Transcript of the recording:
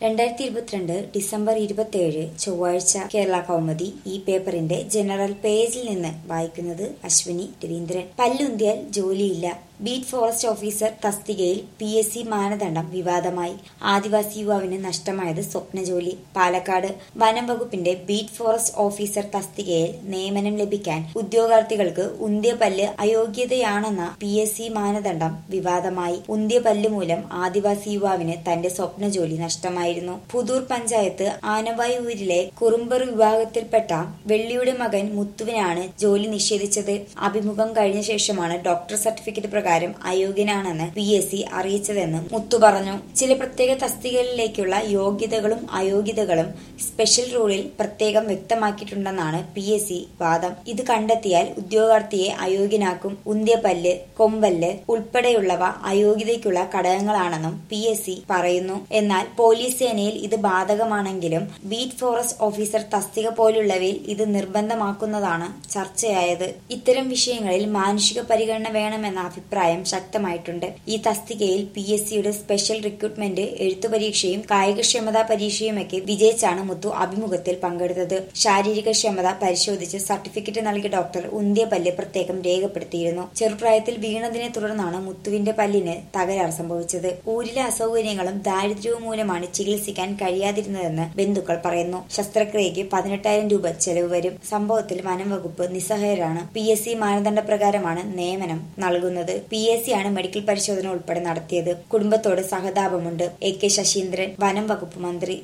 രണ്ടായിരത്തി ഇരുപത്തിരണ്ട് ഡിസംബർ ഇരുപത്തിയേഴ് ചൊവ്വാഴ്ച കേരള കൗമുദി ഈ പേപ്പറിന്റെ ജനറൽ പേജിൽ നിന്ന് വായിക്കുന്നത് അശ്വിനി രവീന്ദ്രൻ പല്ലുന്തിയാൽ ജോലിയില്ല ബീറ്റ് ഫോറസ്റ്റ് ഓഫീസർ തസ്തികയിൽ പി എസ് സി മാനദണ്ഡം വിവാദമായി ആദിവാസി യുവാവിന് നഷ്ടമായത് സ്വപ്നജോലി പാലക്കാട് വനം വകുപ്പിന്റെ ബീറ്റ് ഫോറസ്റ്റ് ഓഫീസർ തസ്തികയിൽ നിയമനം ലഭിക്കാൻ ഉദ്യോഗാർത്ഥികൾക്ക് ഉന്തിയ പല്ല് അയോഗ്യതയാണെന്ന പി എസ് സി മാനദണ്ഡം വിവാദമായി ഉന്തിയ പല്ല് മൂലം ആദിവാസി യുവാവിന് തന്റെ സ്വപ്നജോലി നഷ്ടമായിരുന്നു പുതൂർ പഞ്ചായത്ത് ആനവായൂരിലെ കുറുമ്പർ വിഭാഗത്തിൽപ്പെട്ട വെള്ളിയുടെ മകൻ മുത്തുവിനാണ് ജോലി നിഷേധിച്ചത് അഭിമുഖം കഴിഞ്ഞ ശേഷമാണ് ഡോക്ടർ സർട്ടിഫിക്കറ്റ് പ്രകാരം അയോഗ്യനാണെന്ന് പി എസ് സി അറിയിച്ചതെന്ന് മുത്തു പറഞ്ഞു ചില പ്രത്യേക തസ്തികകളിലേക്കുള്ള യോഗ്യതകളും അയോഗ്യതകളും സ്പെഷ്യൽ റൂളിൽ പ്രത്യേകം വ്യക്തമാക്കിയിട്ടുണ്ടെന്നാണ് പി എസ് സി വാദം ഇത് കണ്ടെത്തിയാൽ ഉദ്യോഗാർത്ഥിയെ അയോഗ്യനാക്കും ഉന്തിയ പല്ല് കൊമ്പല്ല് ഉൾപ്പെടെയുള്ളവ അയോഗ്യതയ്ക്കുള്ള ഘടകങ്ങളാണെന്നും പി എസ് സി പറയുന്നു എന്നാൽ പോലീസ് സേനയിൽ ഇത് ബാധകമാണെങ്കിലും ബീറ്റ് ഫോറസ്റ്റ് ഓഫീസർ തസ്തിക പോലുള്ളവയിൽ ഇത് നിർബന്ധമാക്കുന്നതാണ് ചർച്ചയായത് ഇത്തരം വിഷയങ്ങളിൽ മാനുഷിക പരിഗണന വേണമെന്ന അഭിപ്രായം ശക്തമായിട്ടുണ്ട് ഈ തസ്തികയിൽ പി എസ് സിയുടെ സ്പെഷ്യൽ റിക്രൂട്ട്മെന്റ് എഴുത്തു പരീക്ഷയും കായികക്ഷമതാ പരീക്ഷയുമൊക്കെ വിജയിച്ചാണ് മുത്തു അഭിമുഖത്തിൽ പങ്കെടുത്തത് ശാരീരിക ക്ഷമത പരിശോധിച്ച് സർട്ടിഫിക്കറ്റ് നൽകിയ ഡോക്ടർ ഉന്തിയ പല്ല് പ്രത്യേകം രേഖപ്പെടുത്തിയിരുന്നു ചെറുപ്രായത്തിൽ വീണതിനെ തുടർന്നാണ് മുത്തുവിന്റെ പല്ലിന് തകരാർ സംഭവിച്ചത് ഊരിലെ അസൗകര്യങ്ങളും ദാരിദ്ര്യവും മൂലമാണ് ചികിത്സിക്കാൻ കഴിയാതിരുന്നതെന്ന് ബന്ധുക്കൾ പറയുന്നു ശസ്ത്രക്രിയയ്ക്ക് പതിനെട്ടായിരം രൂപ ചെലവ് വരും സംഭവത്തിൽ വനം വകുപ്പ് നിസ്സഹായരാണ് പി എസ് സി മാനദണ്ഡ പ്രകാരമാണ് നിയമനം നൽകുന്നത് പി എസ് സി ആണ് മെഡിക്കൽ പരിശോധന ഉൾപ്പെടെ നടത്തിയത് കുടുംബത്തോട് സഹതാപമുണ്ട് എ കെ ശശീന്ദ്രൻ വനം വകുപ്പ് മന്ത്രി